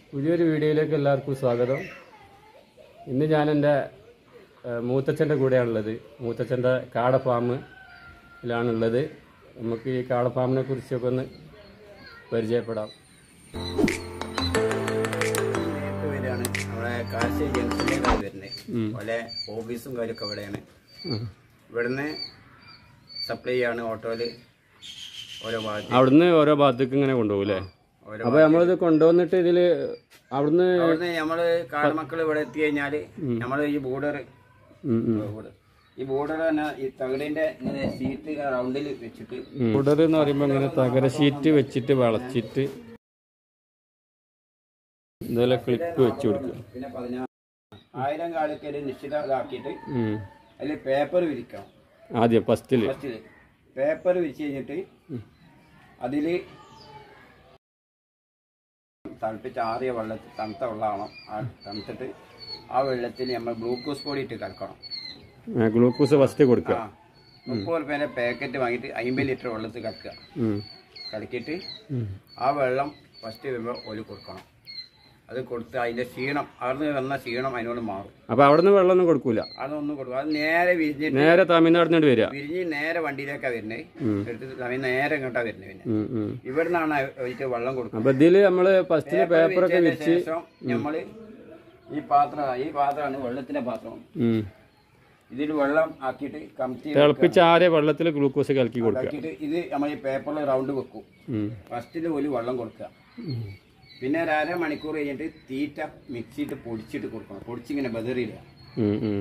പുതിയൊരു വീഡിയോയിലേക്ക് എല്ലാവർക്കും സ്വാഗതം ഇന്ന് ഞാൻ എൻ്റെ മൂത്തച്ഛൻ്റെ കൂടെയാണുള്ളത് മൂത്തച്ഛൻ്റെ കാട ഫാമിലാണുള്ളത് നമുക്ക് ഈ കാട ഫാമിനെ കുറിച്ചൊക്കെ ഒന്ന് പരിചയപ്പെടാം നേരിട്ട് വരികയാണ് നമ്മുടെ കാർഷിക ജംഗ്ഷനിലേക്കാണ് വരുന്നത് ഉം. പോലെ ഓഫീസും കാര്യമൊക്കെ ഇവിടെയാണ് ഉം. ഇവിടുന്ന് സപ്ലൈ ചെയ്യാണ് ഓട്ടോയില് ഓരോ ഭാഗത്ത് അവിടുന്ന് ഓരോ ഭാഗത്തേക്ക് ഇങ്ങനെ കൊണ്ടുപോകും അല്ലേ ഓരോ അപ്പോൾ നമ്മളിത് കൊണ്ടുവന്നിട്ട് ഇതിൽ അവിടുന്ന് അവിടുന്ന് നമ്മള് കാടമക്കൾ ഇവിടെ എത്തി കഴിഞ്ഞാല് നമ്മള് ഈ ബോർഡർ ഉം, ഉം. ഈ ബോർഡർ തന്നെ ഈ തകിടിന്റെ ഇങ്ങനെ സീറ്റ് റൗണ്ടിൽ വെച്ചിട്ട് പൗഡർ എന്ന് പറയുമ്പോൾ ഇങ്ങനെ തകര ഷീറ്റ് വെച്ചിട്ട് വളച്ചിട്ട് ഇതുപോലെ ക്ലിപ്പ് വെച്ച് കൊടുക്കുക പിന്നെ പതിനാറ് ആയിരം കാലൊക്കെ ഒരു നിശ്ചിത ഇതാക്കിയിട്ട് ഉം. അതിൽ പേപ്പർ വിരിക്കണം ആദ്യം ഫസ്റ്റില് ഫസ്റ്റില് പേപ്പർ വിരിച്ച് കഴിഞ്ഞിട്ട് അതിൽ തിളപ്പിച്ച് ആറിയ വെള്ളത്തിൽ തണുത്ത വെള്ളമാണോ ആ തണുത്തിട്ട് ആ വെള്ളത്തിൽ നമ്മൾ ഗ്ലൂക്കോസ് പൊടി ഇട്ട് കലക്കണം ഗ്ലൂക്കോസ് ഫസ്റ്റ് കൊടുക്കുക ആ മുപ്പത് റുപ്യേൻ്റെ പാക്കറ്റ് വാങ്ങിയിട്ട് അമ്പത് ലിറ്റർ വെള്ളത്തിൽ കലക്കുക ഉം. കലക്കിയിട്ട് ഉം. ആ വെള്ളം ഫസ്റ്റ് വരുമ്പോൾ ഓല് കൊടുക്കണം അത് കൊടുത്ത് അതിൻ്റെ ക്ഷീണം അവിടുന്ന് വന്ന ക്ഷീണം അതിനോട് മാറും അപ്പൊ അവിടുന്ന് വെള്ളമൊന്നും കൊടുക്കൂല അതൊന്നും കൊടുക്കും അത് നേരെ വിരിഞ്ഞിട്ട് നേരെ തമിഴ്നാടിനോട് വരിക വിരിഞ്ഞ് നേരെ വണ്ടിയിലേക്കാണ് വരുന്നത് ഉം. എടുത്തിട്ട് സമയം നേരെ ഇങ്ങോട്ടാണ് വരുന്നത് പിന്നെ ഉം, ഉം. ഇവിടുന്നാണ് ഒഴിച്ച് വെള്ളം കൊടുക്കുന്നത് അപ്പൊ ഇതില് നമ്മള് ഫസ്റ്റില് പേപ്പറൊക്കെ വിരിച്ചതിന് വിരിച്ച് ശേഷം നമ്മള് ഈ പാത്രം ഈ പാത്രമാണ് വെള്ളത്തിന്റെ പാത്രം ഉം. ഇതിൽ വെള്ളം ആക്കിയിട്ട് കമത്തി തിളപ്പിച്ച് ആരെ വെള്ളത്തിൽ ഗ്ലൂക്കോസ് കലക്കി കൊടുക്കുക ആക്കിയിട്ട് ഇത് നമ്മൾ ഈ പേപ്പറിൽ റൗണ്ട് വെക്കും ഉം. ഫസ്റ്റിൽ ഒരു വെള്ളം കൊടുക്കുക പിന്നെ ഒരു അര മണിക്കൂർ കഴിഞ്ഞിട്ട് തീറ്റ മിക്സിയിട്ട് പൊടിച്ചിട്ട് കൊടുക്കണം പൊടിച്ചിങ്ങനെ ബദറിയിടുക ഉം, ഉം.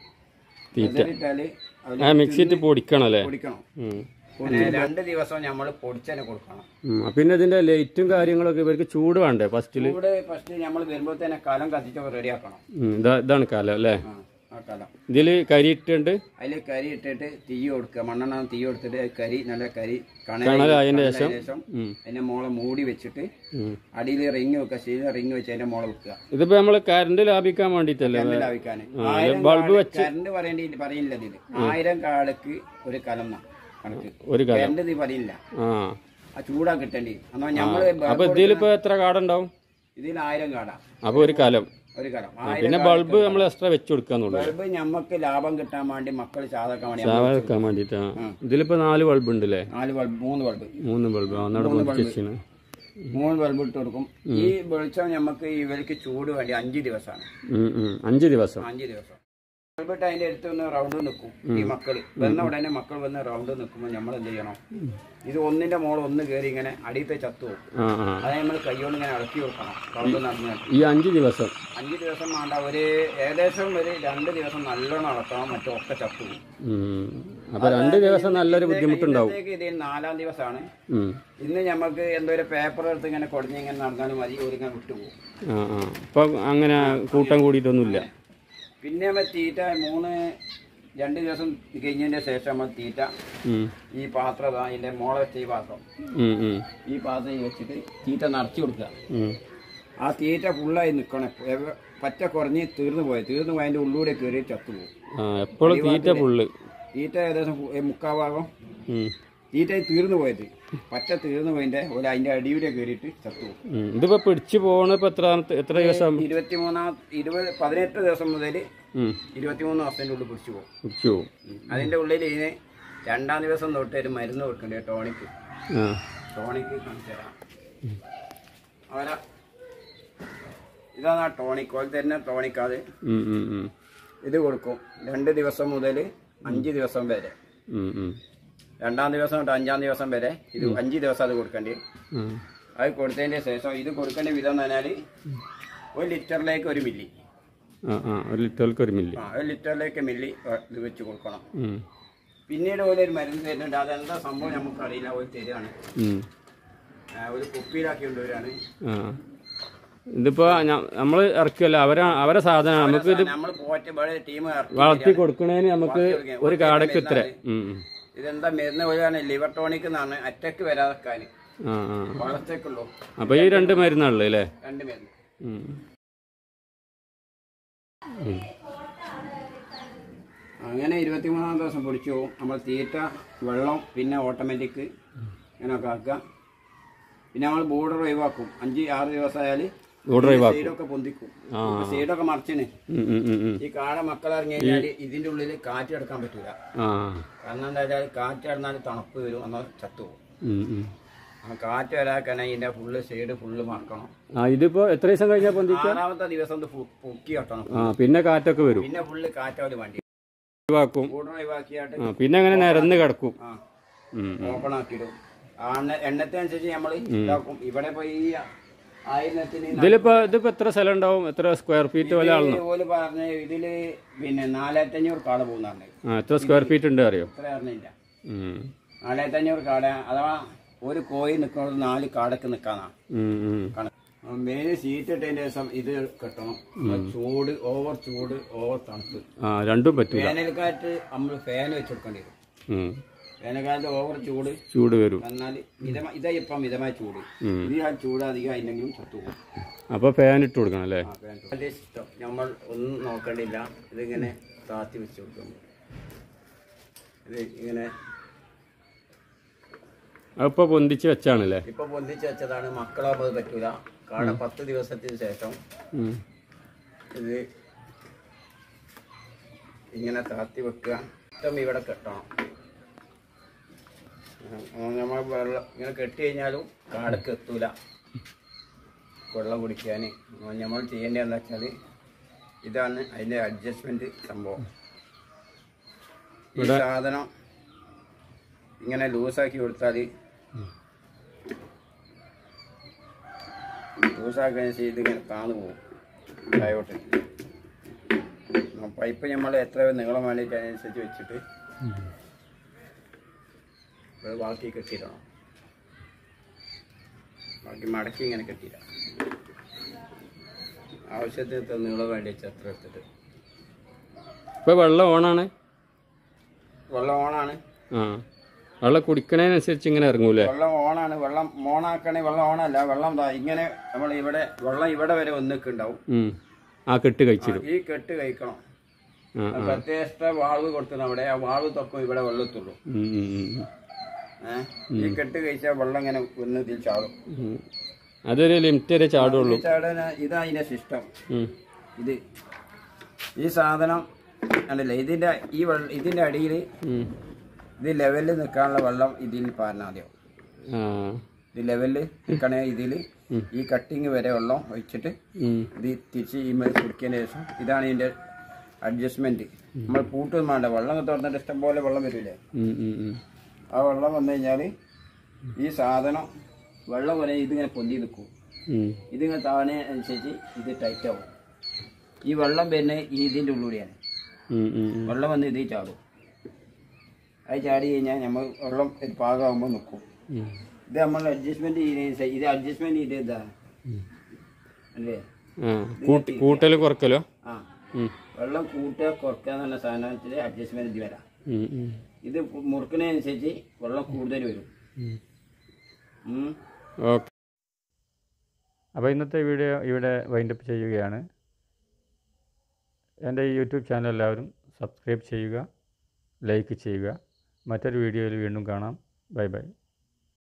തീറ്റ ബദറിട്ടാല് അതിൽ ആ മിക്സിയിട്ട് പൊടിക്കണം അല്ലേ പൊടിക്കണം ഉം. പിന്നെ രണ്ട് ദിവസം നമ്മൾ പൊടിച്ചതിനെ കൊടുക്കണം ഉം. പിന്നെ ഇതിന്റെ ലൈറ്റും കാര്യങ്ങളൊക്കെ ഇവർക്ക് ചൂട് വേണ്ടേ ഫസ്റ്റില് ഇവിടെ ഫസ്റ്റ് നമ്മൾ വരുമ്പോൾ തന്നെ കലം കത്തിച്ച് റെഡിയാക്കണം ഉം. ഇതാ- ഇതാണ് കാലം അല്ലേ ആ ആ കലം ഇതില് കരി ഇട്ടുണ്ട് അതിൽ കരി ഇട്ടിട്ട് തീ കൊടുക്കുക മണ്ണെണ്ണ തീ കൊടുത്തിട്ട് കരി നല്ല കരി കണലായതിന്റെ ശേഷം ശേഷം ഉം. അതിന്റെ മോളെ മൂടി വെച്ചിട്ട് ഉം. അടിയിൽ റിങ് വെക്കുക സ്റ്റീൽ റിങ് വെച്ച് അതിന്റെ മോളെ വെക്കുക ഇതിപ്പോ നമ്മള് കറണ്ട് ലാഭിക്കാൻ വേണ്ടിട്ടല്ലേ കറണ്ട് ലാഭിക്കാൻ ആ, ആയിരം ബൾബ് കാള് വെച്ച് കറണ്ട് പറയേണ്ടി പറയില്ല ഇതില് ആയിരം കാളക്ക് ഒരു കലം ന്നാ കണക്ക് ഒരു കാലം കറണ്ട് ഇത് പറയില്ല ആ ആ ചൂടാ കിട്ടേണ്ടി എന്നാ നമ്മള് അപ്പൊ ഇതിലിപ്പോ എത്ര കാടുണ്ടാവും ഇതിൽ ആയിരം കാട അപ്പൊ ഒരു കാലം ഒരു കലം ആ, ആയിരം പിന്നെ ബൾബ് നമ്മൾ എക്സ്ട്രാ വെച്ച് കൊടുക്കാന്നുള്ളൂ ബൾബ് ഞമ്മക്ക് ലാഭം കിട്ടാൻ വേണ്ടി മക്കൾ ചാതാക്കാൻ വേണ്ടി ചാവ വെക്കാൻ വേണ്ടിട്ടാ ഇതിലിപ്പോ നാല് ബൾബ് ഉണ്ട് അല്ലേ നാല് ബൾബ് മൂന്ന് ബൾബ് മൂന്ന് ബൾബ് ഒന്നോടെ പൊതിച്ചു മൂന്ന് ബൾബ് ഇട്ട് കൊടുക്കും ഈ വെളിച്ചം നമുക്ക് ഇവർക്ക് ചൂട് വേണ്ടി അഞ്ച് ദിവസമാണ് അഞ്ച് ദിവസം അഞ്ച് ദിവസം ബൾബ് ഇട്ട് അതിന്റെ അടുത്ത് ഒന്ന് റൗണ്ട് നിൽക്കും ഈ മക്കള് വന്ന ഉടനെ മക്കൾ വന്ന് റൗണ്ട് നിൽക്കുമ്പോൾ നമ്മൾ എന്ത് ചെയ്യണം ഇത് ഒന്നിന്റെ മോൾ ഒന്ന് കയറി ഇങ്ങനെ അടിയത്തെ ചത്തു പോകും ആ ആ അത് നമ്മൾ കൈകൊണ്ട് ഇങ്ങനെ ഇളക്കി കൊടുക്കണം റൗണ്ട് നടന്ന് ഈ അഞ്ച് ദിവസം അഞ്ച് ദിവസം വേണ്ട ഒരു ഏകദേശം ഒരു രണ്ട് ദിവസം നല്ലോണം ഇളക്കണം മറ്റൊക്കെ ചത്തു പോകും ഉം. അപ്പൊ രണ്ട് ദിവസം നല്ലൊരു ബുദ്ധിമുട്ടുണ്ടാവും ഇന്നത്തേക്ക് ഇത് നാലാം ദിവസമാണ് ഉം. ഇന്ന് നമുക്ക് എന്തോ ഒരു പേപ്പർ എടുത്ത് ഇങ്ങനെ കുടഞ്ഞ് ഇങ്ങനെ നടന്നാലും മതി ഒരു വിട്ടുപോകും ആ ആ ഇപ്പൊ അങ്ങനെ കൂട്ടം കൂടിയിട്ടൊന്നുമില്ല പിന്നെ നമ്മൾ തീറ്റ മൂന്ന് രണ്ട് ദിവസം കഴിഞ്ഞതിന്റെ ശേഷം നമ്മൾ തീറ്റ ഉം. ഈ പാത്രം ദാ ഇതിന്റെ മോളെ വെച്ച ഈ പാത്രം ഉം, ഉം, ഈ പാത്രം ഈ വെച്ചിട്ട് തീറ്റ നിറച്ചു കൊടുക്കുക ഉം. ആ തീറ്റ ഫുള്ളായി നിൽക്കണം എവ- പറ്റ കുറഞ്ഞ് തീർന്നു പോയി തീർന്നു പോയി അതിന്റെ ഉള്ളിലൂടെ കയറി ചത്തുപോകും ആ എപ്പോഴും തീറ്റ ഫുള്ള് തീറ്റ ഏകദേശം ഫു- ഏ, മുക്കാ ഭാഗം ഉം. തീറ്റ തീർന്നു പോയത് പറ്റ തീർന്നു പോയതിന്റെ ഒരു അതിന്റെ അടിയുടെ കയറിയിട്ട് ചത്തുപോകും ഉം. ഇതിപ്പോ പിടിച്ചു പോകണ ഇപ്പൊ എത്ര എത്ര ദിവസം ഇരുപത്തിമൂന്നാം ഇരുപത് പതിനെട്ട് ദിവസം മുതൽ ഉം. ഇരുപത്തിമൂന്ന് ദിവസത്തിന്റെ ഉള്ളിൽ പിടിച്ചു പോകും പിടിച്ചു പോകും അതിന്റെ ഉള്ളിൽ ഇതിന് രണ്ടാം ദിവസം തൊട്ട് ഒരു മരുന്ന് കൊടുക്കണ്ടേ ടോണിക് ആ ടോണിക് കാണിച്ചു തരാം അവരാ ഇതാണ് ആ ടോണിക് ഓൾ തരുന്ന ടോണിക് അത് ഉം, ഉം, ഉം. ഇത് കൊടുക്കും രണ്ട് ദിവസം മുതൽ അഞ്ച് ദിവസം വരെ ഉം, ഉം. രണ്ടാം ദിവസം തൊട്ട് അഞ്ചാം ദിവസം വരെ ഇത് അഞ്ച് ദിവസം അത് കൊടുക്കേണ്ടി ഉം. അത് കൊടുത്തതിന്റെ ശേഷം ഇത് കൊടുക്കേണ്ട വിധം എന്ന് പറഞ്ഞാൽ ഒരു ലിറ്ററിലേക്ക് ഒരു മില്ലി ആ ആ ഒരു ലിറ്റർക്ക് ഒരു മില്ലി ആ ഒരു ലിറ്ററിലേക്ക് മില്ലി ഇത് വെച്ച് കൊടുക്കണം ഉം. പിന്നീട് പോലെ ഒരു മരുന്ന് തരുന്നുണ്ട് അതെന്താ സംഭവം നമുക്ക് അറിയില്ല ഒരു തരികയാണ് ഉം. ആ, ഒരു കുപ്പിയിലാക്കി കൊണ്ടുവരികയാണ് ആ ഇതിപ്പോ നമ്മൾ ഇറക്കിയല്ല അവരെ അവരെ സാധനം നമുക്ക് ഇത് നമ്മൾ പോറ്റ് ഇവിടെ ടീം വളർത്തി കൊടുക്കണേന് നമുക്ക് ഒരു കാടക്ക് ഇത്ര ഉം, ഉം. ഇതെന്താ മരുന്ന് പോലെയാണ് ലിവർ ടോണിക് എന്നാണ് അറ്റക്ക് വരാതെക്കാൻ ആ ആ വളർച്ചേക്കുള്ളൂ അപ്പൊ ഈ രണ്ട് മരുന്നുള്ളു അല്ലേ രണ്ട് മരുന്ന് ഉം. അങ്ങനെ ഇരുപത്തിമൂന്നാം ദിവസം പൊടിച്ചു പോകും നമ്മൾ തീറ്റ വെള്ളം പിന്നെ ഓട്ടോമാറ്റിക് ഇങ്ങനെയൊക്കെ ആക്കുക പിന്നെ നമ്മൾ ബോർഡർ ഒഴിവാക്കും അഞ്ച് ആറ് ദിവസമായാൽ ഓർഡർ ഒഴിവാക്കും സൈഡൊക്കെ പൊന്തിക്കും ആ. സൈഡൊക്കെ മറിച്ചിന് ഉം, ഉം, ഉം, ഉം. ഈ കാട മക്കൾ ഇറങ്ങി കഴിഞ്ഞാല് ഇതിന്റെ ഉള്ളിൽ കാറ്റ് എടുക്കാൻ പറ്റൂല ആ കാരണം എന്താ വെച്ചാൽ കാറ്റ് കിടന്നാൽ തണുപ്പ് വരും എന്നാൽ ചത്തുപോകും ഉം, ഉം. ആ കാറ്റ് വരാക്കണ ഇതിന്റെ ഫുള്ള് സൈഡ് ഫുള്ള് മറക്കണം ആ ഇതിപ്പോ എത്ര ദിവസം കഴിഞ്ഞാൽ പൊന്തിക്കുക ആറാമത്തെ ദിവസം ഇത് ഫു- പൊക്കി കെട്ടണം ആ പിന്നെ കാറ്റൊക്കെ വരും പിന്നെ ഫുള്ള് കാറ്റവര് വണ്ടി ഒഴിവാക്കും കൂടണം ഒഴിവാക്കിയായിട്ട് ആ പിന്നെ അങ്ങനെ നിരന്ന് കിടക്കും ആ ഉം, ഉം. ഓപ്പൺ ആക്കിയിടും ആ എണ്ണ- എണ്ണത്തിനനുസരിച്ച് നമ്മൾ ഇതാക്കും ഇവിടെ ഇപ്പൊ ഈ ആയിരത്തിന് ഇതിലിപ്പോ ഇതിപ്പോ എത്ര സ്ഥലം ഉണ്ടാവും എത്ര സ്ക്വയർ ഫീറ്റ് പോലെ ആളണം ഓല് പറഞ്ഞ ഇതില് പിന്നെ നാലായിരത്തഞ്ഞൂറ് കാട് പോകുന്നതാണ് ആ എത്ര സ്ക്വയർ ഫീറ്റ് ഉണ്ട് അറിയോ ഇത്ര അറിഞ്ഞില്ല ഉം. നാലായിരത്തഞ്ഞൂറ് കാട് അഥവാ ഒരു കോഴി നിൽക്കുന്നത് നാല് കാടൊക്കെ നിൽക്കാന്നാ ഉം, ഉം. കണക്ക് മെയിൻ സീറ്റ് ഇട്ടതിന്റെ ദിവസം ഇത് കെട്ടണം ആ ചൂട് ഓവർ ചൂട് ഓവർ തണുപ്പ് ആ രണ്ടും പറ്റൂല വേനൽക്കാലത്ത് നമ്മൾ ഫാൻ വെച്ചെടുക്കേണ്ടി വരും ഉം. വേനൽക്കാലത്ത് ഓവർ ചൂട് ചൂട് വരും എന്നാൽ മിതമ ഇതാ ഇപ്പം മിതമായ ചൂട് ഉം. ഇത് ആ ചൂട് അധികം അതിനെങ്കിലും ചത്തുപോകും അപ്പൊ ഫാൻ ഇട്ട് കൊടുക്കണം അല്ലേ ആ, ഫാൻ ഇട്ടു. വലിയ ഇഷ്ടം നമ്മൾ ഒന്നും നോക്കണ്ടില്ല ഇതിങ്ങനെ താത്തി വെച്ച് കൊടുക്കും ഇത് ഇങ്ങനെ അപ്പൊ പൊന്തിച്ച് വെച്ചാണല്ലേ ഇപ്പൊ പൊന്തിച്ച് വെച്ചതാണ് മക്കളാകുമ്പോൾ പറ്റൂല കാട പത്ത് ദിവസത്തിന് ശേഷം ഉം. ഇത് ഇങ്ങനെ താത്തി വെക്കുക ഇഷ്ടം ഇവിടെ കെട്ടണം നമ്മൾ വെള്ളം ഇങ്ങനെ കെട്ടി കഴിഞ്ഞാലും കാടക്ക് എത്തൂല വെള്ളം കുടിക്കാൻ നമ്മൾ ചെയ്യേണ്ടതെന്ന് വെച്ചാൽ ഇതാണ് അതിൻ്റെ അഡ്ജസ്റ്റ്മെൻറ്റ് സംഭവം ഈ സാധനം ഇങ്ങനെ ലൂസാക്കി കൊടുത്താൽ ലൂസാക്കി ചെയ്ത് ഇങ്ങനെ താന്നു പോകും താഴോട്ട് പൈപ്പ് നമ്മൾ എത്ര നീളം വേണ്ടിയിട്ട് അതിനനുസരിച്ച് വെച്ചിട്ട് ഇത് ബാക്കി കെട്ടിയിടണം ബാക്കി മടക്കി ഇങ്ങനെ കെട്ടിയിടാം ആവശ്യത്തിന് ഇത്ര നീളം വേണ്ടി വെച്ച് അത്ര എടുത്തിട്ട് ഇപ്പൊ വെള്ളം ഓണാണ് വെള്ളം ഓണാണ് ആ വെള്ളം കുടിക്കണതിനനുസരിച്ച് ഇങ്ങനെ ഇറങ്ങൂലേ വെള്ളം ഓണാണ് വെള്ളം ഓണാക്കണേ വെള്ളം ഓണല്ല വെള്ളം ദാ ഇങ്ങനെ നമ്മൾ ഇവിടെ വെള്ളം ഇവിടെ വരെ ഒന്നിക്ക് ഉണ്ടാവും ഉം. ആ കെട്ട് കഴിച്ചിടും ഈ കെട്ട് കഴിക്കണം ആ അത് പ്രത്യേക വാൾവ് കൊടുക്കുന്ന അവിടെ ആ വാൾവ് തൊക്കും ഇവിടെ വെള്ളത്തുള്ളൂ ഉം, ഉം, ഉം. ഏഹ് ഈ കെട്ട് കഴിച്ചാൽ വെള്ളം ഇങ്ങനെ ഒന്ന് ഇതിൽ ചാടും ഉം. അതൊരു ലിമിറ്റ് വരെ ചാടുള്ളൂ ഈ ചാടാൻ ഇതാ അതിന്റെ സിസ്റ്റം ഉം. ഇത് ഈ സാധനം അല്ലല്ലേ ഇതിന്റെ ഈ വെള്ളം ഇതിന്റെ അടിയിൽ ഉം. ഇത് ലെവലിൽ നിൽക്കാനുള്ള വെള്ളം ഇതിൽ പാരണം ആദ്യം ആ ഇത് ലെവലിൽ നിൽക്കണേ ഇതിൽ ഈ കട്ടിങ് വരെ വെള്ളം ഒഴിച്ചിട്ട് ഉം. ഇത് തിരിച്ച് ഈ മേൽ കുടിക്കതിന് ശേഷം ഇതാണ് ഇതിന്റെ അഡ്ജസ്റ്റ്മെന്റ് നമ്മൾ പൂട്ടൊന്നും വേണ്ട വെള്ളം തുറന്നിട്ട് ഇഷ്ടം പോലെ വെള്ളം വരില്ലേ ഉം, ഉം, ഉം. ആ വെള്ളം വന്നു കഴിഞ്ഞാൽ ഈ സാധനം വെള്ളം പോലെ ഇതിങ്ങനെ പൊന്തി നിൽക്കും ഉം. ഇതിങ്ങനെ താഴെ അനുസരിച്ച് ഇത് ടൈറ്റ് ആവും ഈ വെള്ളം വരുന്നത് ഈ ഇതിൻ്റെ ഉള്ളിലൂടെയാണ് ഉം, ഉം, ഉം. വെള്ളം വന്ന് ഇതിൽ ചാടും അത് ചാടി കഴിഞ്ഞാൽ നമ്മൾ വെള്ളം ഒരു പാകമാകുമ്പോൾ നിൽക്കും ഉം. ഇത് നമ്മൾ അഡ്ജസ്റ്റ്മെന്റ് ചെയ്യുന്ന ഇത് അഡ്ജസ്റ്റ്മെന്റ് ചെയ്ത് ഇതാണ് അല്ലേ ആ കൂട്ട് കൂട്ടൽ കുറക്കലോ ആ ഉം. വെള്ളം കൂട്ടുക കുറക്കുക എന്നുള്ള സാധനത്തിൽ അഡ്ജസ്റ്റ്മെന്റ് ഇത് വരാം ഉം, ഉം. ഇത് മുറുക്കുന്നതിനനുസരിച്ച് വെള്ളം കൂടുതൽ വരും ഉം. ഉം. ഓക്കെ അപ്പോൾ ഇന്നത്തെ വീഡിയോ ഇവിടെ വൈൻഡപ്പ് ചെയ്യുകയാണ് എൻ്റെ ഈ യൂട്യൂബ് ചാനൽ എല്ലാവരും സബ്സ്ക്രൈബ് ചെയ്യുക ലൈക്ക് ചെയ്യുക മറ്റൊരു വീഡിയോയിൽ വീണ്ടും കാണാം ബൈ ബൈ